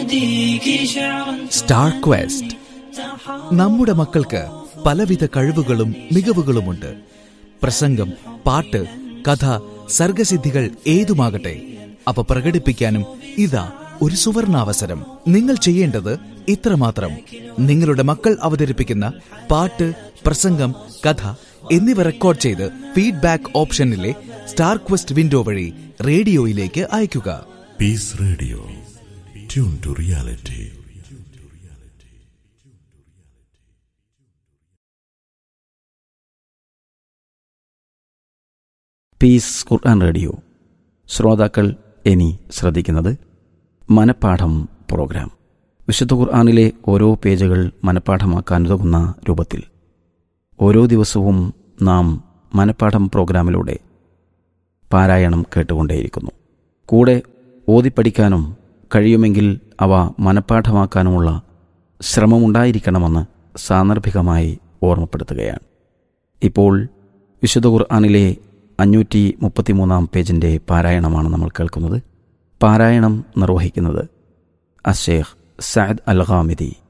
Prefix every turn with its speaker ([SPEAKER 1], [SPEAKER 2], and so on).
[SPEAKER 1] أهديك شعرا
[SPEAKER 2] star question നമ്മുടെ മക്കൾക്ക് പലവിധ കഴിവുകളും മികവുകളുമുണ്ട് പ്രസംഗം പാട്ട് കഥ സർഗസിദ്ധികൾ ഏതുമാകട്ടെ അവ പ്രകടിപ്പിക്കാനും ഇതാ ഒരു സുവർണാവസരം നിങ്ങൾ ചെയ്യേണ്ടത് ഇത്രമാത്രം നിങ്ങളുടെ മക്കൾ അവതരിപ്പിക്കുന്ന പാട്ട് പ്രസംഗം കഥ എന്നിവ റെക്കോർഡ് ചെയ്ത് ഫീഡ്ബാക്ക് ഓപ്ഷനിലെ സ്റ്റാർ ക്വസ്റ്റ് വിൻഡോ വഴി റേഡിയോയിലേക്ക് അയയ്ക്കുക
[SPEAKER 3] Peace Radio. Tune to reality.
[SPEAKER 4] Peace Quran radio ശ്രോതാക്കൾ ഇനി ശ്രദ്ധിക്കുന്നത് മനപ്പാഠം പ്രോഗ്രാം വിശുദ്ധ ഖുർആാനിലെ ഓരോ പേജുകൾ മനപ്പാഠമാക്കാനുതകുന്ന രൂപത്തിൽ ഓരോ ദിവസവും നാം മനപ്പാഠം പ്രോഗ്രാമിലൂടെ പാരായണം കേട്ടുകൊണ്ടേയിരിക്കുന്നു കൂടെ ഓതിപ്പഠിക്കാനും കഴിയുമെങ്കിൽ അവ മനപ്പാഠമാക്കാനുമുള്ള ശ്രമമുണ്ടായിരിക്കണമെന്ന് സാന്ദർഭികമായി ഓർമ്മപ്പെടുത്തുകയാണ് ഇപ്പോൾ വിശുദ്ധ ഖുർആാനിലെ അഞ്ഞൂറ്റി മുപ്പത്തിമൂന്നാം പേജിൻ്റെ പാരായണമാണ് നമ്മൾ കേൾക്കുന്നത് പാരായണം നിർവഹിക്കുന്നത് അഷേഖ് സയദ് അൽ ഖാമിദി